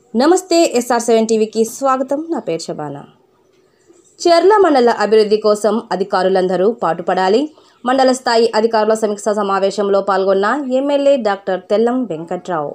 నమస్తే SR seven టీవీకి స్వాగతం నా పేరు శబానా చెర్ల మండల అభివృద్ధి కోసం అధికారులందరూ పాటుపడాలి మండల స్థాయి అధికారుల సమీక్ష సమావేశంలో పాల్గొన్న ఎమ్మెల్యే డాక్టర్ తెల్లం వెంకట్రావు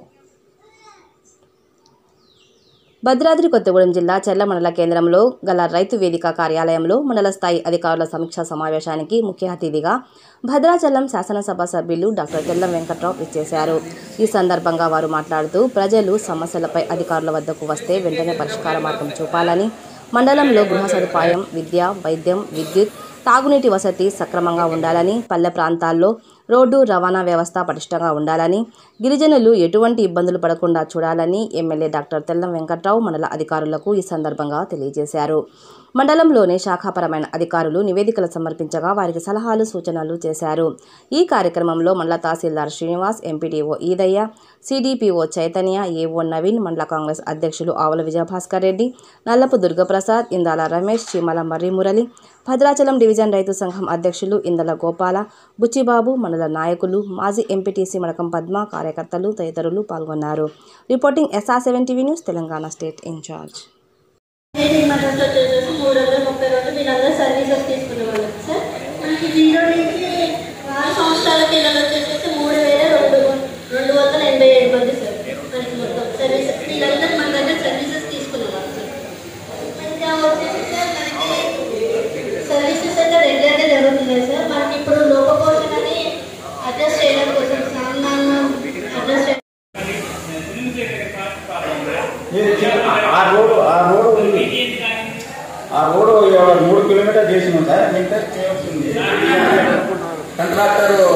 భద్రాద్రి కొత్తగూడెం జిల్లా చెర్ల మండల కేంద్రంలో గల రైతు వేదిక కార్యాలయంలో మండల స్థాయి అధికారుల సమీక్షా సమావేశానికి ముఖ్య అతిథిగా భద్రాచలం శాసనసభ సభ్యులు డాక్టర్ తెల్లం వెంకట్రావు ఇచ్చేశారు ఈ సందర్భంగా వారు మాట్లాడుతూ ప్రజలు సమస్యలపై అధికారుల వద్దకు వస్తే వెంటనే పరిష్కార మార్గం చూపాలని మండలంలో గృహ సదుపాయం విద్య వైద్యం విద్యుత్ తాగునీటి వసతి సక్రమంగా ఉండాలని పల్లె ప్రాంతాల్లో రోడ్డు రవాణా వ్యవస్థ పటిష్టంగా ఉండాలని గిరిజనులు ఎటువంటి ఇబ్బందులు పడకుండా చూడాలని ఎమ్మెల్యే డాక్టర్ తెల్లం వెంకట్రావు మండల అధికారులకు ఈ సందర్భంగా తెలియజేశారు మండలంలోని శాఖాపరమైన అధికారులు నివేదికలు సమర్పించగా వారికి సలహాలు సూచనలు చేశారు ఈ కార్యక్రమంలో మండల tahsildar Srinivas MPDO Eedaiah CDPO Chaitanya AO Naveen మండల కాంగ్రెస్ అధ్యక్షులు ఆవుల విజయభాస్కర్ రెడ్డి నల్లపు దుర్గప్రసాద్ ఇందాల రమేష్ చీమల మర్రి మురళి భద్రాచలం డివిజన్ రైతు సంఘం అధ్యక్షులు ఇందల గోపాల బుచ్చిబాబు మండల నాయకులు మాజీ ఎంపీటీసీ మడకం పద్మ కార్యకర్తలు తదితరులు పాల్గొన్నారు reporting SR seven TV news Telangana state incharge నేను మటన్స్ వచ్చేసి మూడు వందల ముప్పై రెండు వీళ్ళందరూ సర్వీసెస్ తీసుకునే వాళ్ళకి సార్ మనకి జీరో నుంచి ఆరు సంవత్సరాల పిల్లలు వచ్చేసి మూడు వేల రెండు రెండు వందల ఎనభై ఏడు మంది సార్ మనకి మొత్తం సర్వీసెస్ వీళ్ళందరూ మన దగ్గర సర్వీసెస్ తీసుకునే వాళ్ళు సార్ ఇంకా వచ్చేసి సార్ మనకి సర్వీసెస్ అయితే రెగ్యులర్గా జరుగుతున్నాయి సార్ మనకి ఇప్పుడు లోపపోషన్ అని అడ్జస్ట్ చేయడం కోసం సామాన్యం అడ్జస్ట్ చేయడం ఆ రోడ్ ఆ రోడ్ ఉంది ఆ రోడ్ ఇవాళ మూడు కిలోమీటర్ చేసినాం సార్ మిగతా చేయాల్సింది contractor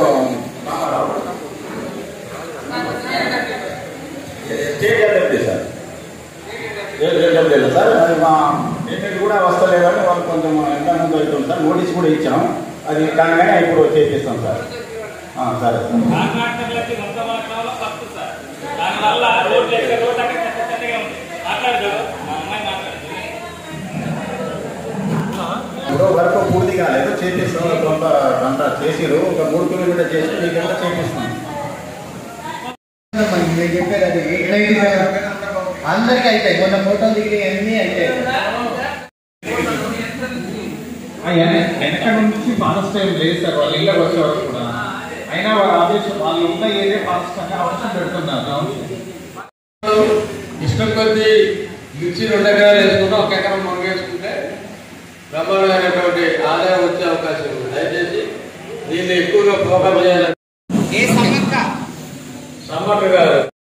state develop sir state develop sir అది మా పేమెంట్ కూడా వస్తలేదని వాళ్ళు కొంచెం ఎంత ముందు అవుతుంది సార్ నోటీస్ కూడా ఇచ్చాం అది కాగానే ఇప్పుడు చేపిస్తాం సార్ ఆ, సరే సార్ కాంట్రాక్టర్లకి వంద మాట్లాడాలో తప్పు సార్ దానివల్ల రోడ్లు ఎక్కడ రోడ్ అక్కడ చెత్త చెత్తగా ఉంది మాట్లాడదు మా అమ్మాయి మాట్లాడదు ఇప్పుడు వరకు పూర్తి కాలేదు చేపిస్తాం కొంత అంతా చేసిరు ఒక మూడు కిలోమీటర్ చేసి మీకంతా చేపిస్తాం నేను చెప్పేది అది ఎయిటీ ఫైవ్ అందరికీ అవుతాయి మొన్న ఫోటోలు దిగి అన్నీ అవుతాయి వెనక నుంచి ఫారెస్ట్ టైం లేదు సార్ వాళ్ళ ఇళ్ళకి వచ్చే వరకు కూడా అయినా వాళ్ళ ఆదేశం వాళ్ళు ఉన్న ఏరియా ఫారెస్ట్ అని అవసరం పెడుతున్నారు ఇష్టం కొద్దీ మిర్చి రెండు ఎకరాలు వేసుకున్నా ఒక ఎకరం మనం వేసుకుంటే బ్రహ్మాండమైనటువంటి ఆదాయం వచ్చే అవకాశం ఉంది దయచేసి దీన్ని ఎక్కువగా ప్రోగ్రామ్ చేయాలి సమ్మక్క గారు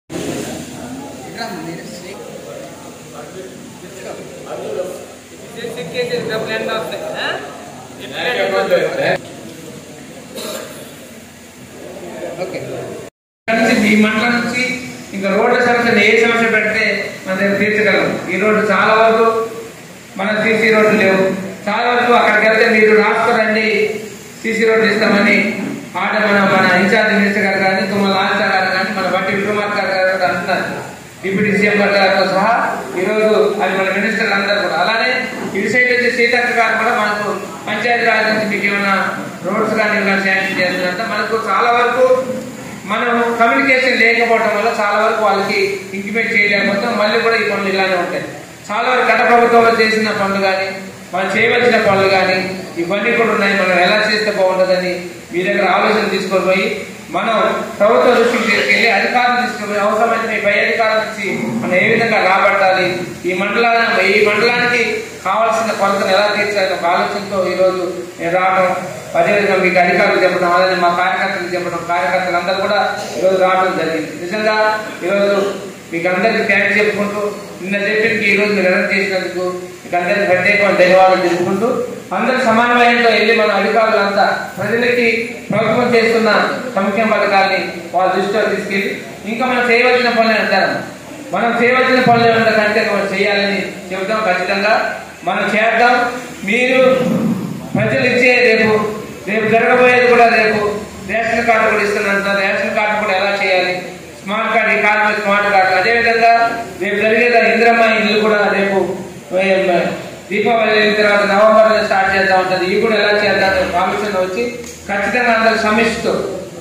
ఇక్కడ నుంచి ఈ మండలం నుంచి ఇంకా రోడ్ల సమస్య ఏ సమస్య పెడితే మన దగ్గర తీర్చగలం ఈ రోడ్డు చాలా వరకు మన సీసీ రోడ్లు లేవు చాలా వరకు అక్కడికి వెళ్తే మీరు రాసుకోరండి సీసీ రోడ్లు ఇస్తామని ఆట మన మన ఇన్ఛార్జ్ మినిస్టర్ గారు కానీ తుమ్మల లాల్చా గారు కానీ మన బట్టి విక్రమార్క గారు కూడా అంటున్నారు డిప్యూటీ సీఎం గారితో సహా ఈరోజు అది మన మినిస్టర్లు అందరూ కూడా అలానే ఇటు సైడ్ వచ్చి సీతక్క గారు కూడా మనకు పంచాయతీ రాజ్ నుంచి మీకు ఏమైనా రోడ్స్ కానీ ఏమైనా శాంక్షన్ చేస్తున్నారంటే మనకు చాలా వరకు మనం కమ్యూనికేషన్ లేకపోవడం వల్ల చాలా వరకు వాళ్ళకి ఇంటిమేట్ చేయలేకపోతే మళ్ళీ కూడా ఈ పనులు ఇలానే ఉంటాయి చాలా వరకు గత ప్రభుత్వంలో చేసిన పనులు కానీ మనం చేయవలసిన పనులు కానీ ఇవన్నీ కూడా ఉన్నాయి మనం ఎలా చేస్తే బాగుంటుందని మీ దగ్గర ఆలోచన తీసుకొని పోయి మనం ప్రభుత్వ దృష్టికి తీసుకెళ్లి అధికారులు తీసుకుని అవసరమైన మీ పై అధికారుల నుంచి మనం ఏ విధంగా రాబట్టాలి ఈ మండలాన్ని ఈ మండలానికి కావాల్సిన కొలతను ఎలా తీర్చాలి ఒక ఆలోచనతో ఈ రోజు నేను రావడం అదేవిధంగా మీకు అధికారులు చెప్పడం అలానే మా కార్యకర్తలు చెప్పడం కార్యకర్తలు అందరూ కూడా ఈరోజు రావడం జరిగింది నిజంగా ఈరోజు మీకు అందరికీ థ్యాంక్స్ చెప్పుకుంటూ నిన్న చెప్పింది ఈ రోజు మీరు అరెస్ట్ చేసినందుకు మీకు అందరికీ ప్రత్యేకమైన ధన్యవాదాలు తెలుపుకుంటూ అందరి సమన్వయంతో వెళ్ళి మన అధికారులంతా ప్రజలకి ప్రభుత్వం చేస్తున్న సంక్షేమ పథకాల్ని వాళ్ళ దృష్టిలో తీసుకెళ్ళి ఇంకా మనం చేయవలసిన పనులు అంటారు మనం చేయవలసిన పనులు ఏమైనా కంటే మనం చేయాలని చెబుతాం ఖచ్చితంగా మనం చేద్దాం మీరు ప్రజలు ఇచ్చే రేపు రేపు జరగబోయేది కూడా రేపు రేషన్ కార్డు కూడా ఇస్తున్నంత రేషన్ కార్డు కూడా ఎలా చేయాలి స్మార్ట్ కార్డు ఈ కార్డు మీద స్మార్ట్ కార్డు అదేవిధంగా రేపు జరిగేది ఇంద్రమ్మ ఇల్లు కూడా రేపు ఏ, దీపావళి అయిన తర్వాత నవంబర్ స్టార్ట్ చేద్దాం ఉంటుంది ఇవి కూడా ఎలా చేద్దాం ఆలోచన వచ్చి ఖచ్చితంగా అందరూ సమీక్షతో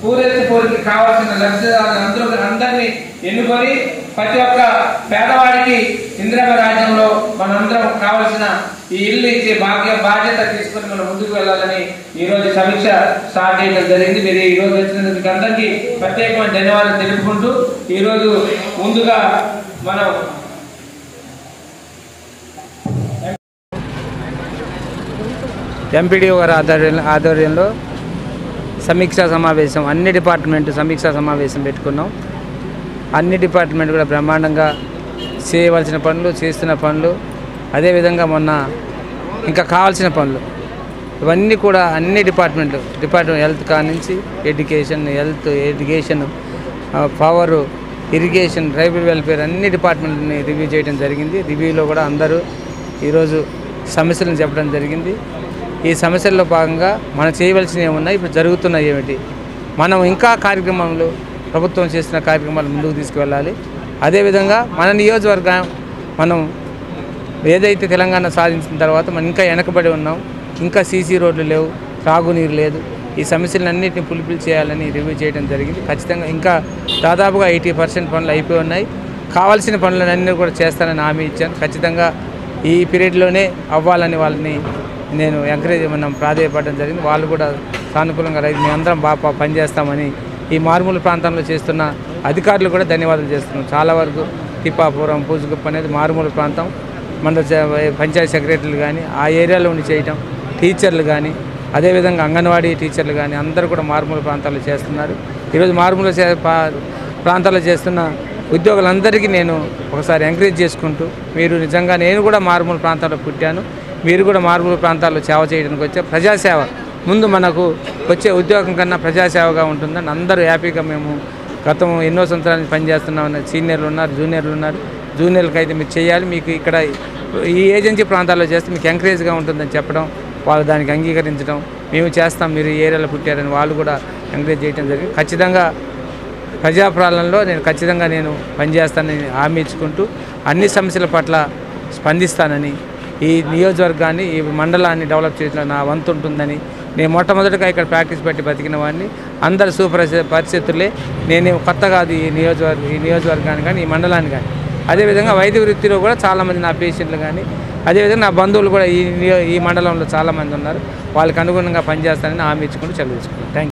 పూరెత్తి పోరికి కావాల్సిన లబ్ధిదారులు అందరూ అందరినీ ఎన్నుకొని ప్రతి ఒక్క పేదవాడికి ఇంద్రమ రాజ్యంలో మనందరం కావలసిన ఈ ఇల్లు ఇచ్చే భాగ్య బాధ్యత తీసుకొని మనం ముందుకు వెళ్ళాలని ఈ రోజు సమీక్ష స్టార్ట్ చేయడం జరిగింది మీరు ఈ రోజు వచ్చినందుకు మీకు అందరికీ ప్రత్యేకమైన ధన్యవాదాలు తెలుపుకుంటూ ఈ రోజు ముందుగా మనం ఎంపీడీఓ గారి ఆధ్వర్యంలో ఆధ్వర్యంలో సమీక్షా సమావేశం అన్ని డిపార్ట్మెంట్ సమీక్షా సమావేశం పెట్టుకున్నాం అన్ని డిపార్ట్మెంట్ కూడా బ్రహ్మాండంగా చేయవలసిన పనులు చేస్తున్న పనులు అదేవిధంగా మొన్న ఇంకా కావాల్సిన పనులు ఇవన్నీ కూడా అన్ని డిపార్ట్మెంట్లు డిపార్ట్మెంట్ హెల్త్ కానించి education health education power irrigation tribal welfare అన్ని డిపార్ట్మెంట్ని రివ్యూ చేయడం జరిగింది రివ్యూలో కూడా అందరూ ఈరోజు సమస్యలను చెప్పడం జరిగింది ఈ సమస్యల్లో భాగంగా మనం చేయవలసినవి ఏమున్నాయి ఇప్పుడు జరుగుతున్నాయి ఏమిటి మనం ఇంకా కార్యక్రమంలో ప్రభుత్వం చేస్తున్న కార్యక్రమాలు ముందుకు తీసుకువెళ్ళాలి అదేవిధంగా మన నియోజకవర్గం మనం ఏదైతే తెలంగాణ సాధించిన తర్వాత మనం ఇంకా వెనకబడి ఉన్నాం ఇంకా సీసీ రోడ్లు లేవు త్రాగునీరు లేదు ఈ సమస్యలన్నింటినీ పులిపిలి చేయాలని రివ్యూ చేయడం జరిగింది ఖచ్చితంగా ఇంకా దాదాపుగా ఎయిటీ పర్సెంట్ పనులు అయిపోయి ఉన్నాయి కావాల్సిన పనులన్నీ కూడా చేస్తానని హామీ ఇచ్చాను ఖచ్చితంగా ఈ పీరియడ్లోనే అవ్వాలని వాళ్ళని నేను ఎంకరేజ్ మనం ప్రాధాయపడడం జరిగింది వాళ్ళు కూడా సానుకూలంగా రైతు మేము అందరం బాగా పనిచేస్తామని ఈ మారుమూల ప్రాంతంలో చేస్తున్న అధికారులు కూడా ధన్యవాదాలు చేస్తున్నాం చాలా వరకు తిప్పాపురం పూజగుప్ప అనేది మారుమూల ప్రాంతం మన చ- పంచాయతీ సెక్రటరీలు కానీ ఆ ఏరియాలో ఉండి చేయటం టీచర్లు కానీ అదేవిధంగా అంగన్వాడీ టీచర్లు కానీ అందరూ కూడా మారుమూల ప్రాంతాల్లో చేస్తున్నారు ఈరోజు మారుమూల చే- పా- ప్రాంతాల్లో చేస్తున్న ఉద్యోగులందరికీ నేను ఒకసారి ఎంకరేజ్ చేసుకుంటూ మీరు నిజంగా నేను కూడా మారుమూల ప్రాంతాల్లో పుట్టాను మీరు కూడా మారుమూల ప్రాంతాల్లో సేవ చేయడానికి వచ్చే ప్రజాసేవ ముందు మనకు వచ్చే ఉద్యోగం కన్నా ప్రజాసేవగా ఉంటుందని అందరూ హ్యాపీగా మేము గతం ఎన్నో సంవత్సరాల నుంచి పనిచేస్తున్నామని సీనియర్లు ఉన్నారు జూనియర్లు ఉన్నారు జూనియర్లకు అయితే మీరు చేయాలి మీకు ఇక్కడ ఈ ఏజెన్సీ ప్రాంతాల్లో చేస్తే మీకు ఎంకరేజ్గా ఉంటుందని చెప్పడం వాళ్ళు దానికి అంగీకరించడం మేము చేస్తాం మీరు ఈ ఏరియాలో పుట్టారని వాళ్ళు కూడా ఎంకరేజ్ చేయడం జరిగింది ఖచ్చితంగా ప్రజాపాలనలో నేను ఖచ్చితంగా నేను పనిచేస్తానని హామీ ఇచ్చుకుంటూ అన్ని సమస్యల పట్ల స్పందిస్తానని ఈ నియోజకవర్గాన్ని ఈ మండలాన్ని డెవలప్ చేయడంలో నా వంతు ఉంటుందని నేను మొట్టమొదటిగా ఇక్కడ ప్రాక్టీస్ పెట్టి బతికిన వాడిని అందరు సుపరిచి పరిస్థితులే నేను కొత్త కాదు ఈ నియోజకవర్గ ఈ నియోజకవర్గాన్ని కానీ ఈ మండలాన్ని కానీ అదేవిధంగా వైద్య వృత్తిలో కూడా చాలామంది నా పేషెంట్లు కానీ అదేవిధంగా నా బంధువులు కూడా ఈ నియో ఈ మండలంలో చాలామంది ఉన్నారు వాళ్ళకి అనుగుణంగా పనిచేస్తానని హామీ ఇచ్చుకుంటూ చదివించుకుంటాను థ్యాంక్ యూ